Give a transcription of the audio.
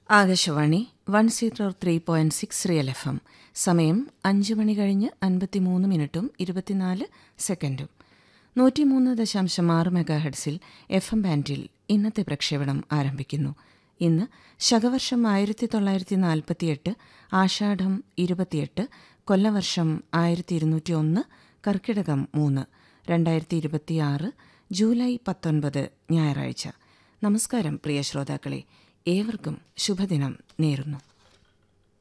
Akashvani one zero three point six real F M സമയം അഞ്ച് മണി കഴിഞ്ഞ് അൻപത്തിമൂന്ന് മിനിറ്റും ഇരുപത്തിനാല് സെക്കൻഡും നൂറ്റിമൂന്ന് ദശാംശം ആറ് മെഗാ ഹെഡ്സിൽ എഫ് എം ബാൻഡിൽ ഇന്നത്തെ പ്രക്ഷേപണം ആരംഭിക്കുന്നു ഇന്ന് ശകവർഷം ആയിരത്തി തൊള്ളായിരത്തി നാൽപ്പത്തിയെട്ട് ആഷാഢം ഇരുപത്തിയെട്ട് കൊല്ലവർഷം ആയിരത്തി ഇരുന്നൂറ്റി ഒന്ന് കർക്കിടകം മൂന്ന് രണ്ടായിരത്തി ഇരുപത്തിയാറ് ജൂലൈ പത്തൊൻപത് ഞായറാഴ്ച നമസ്കാരം പ്രിയ ശ്രോതാക്കളെ ഏവർക്കും ശുഭദിനം നേരുന്നു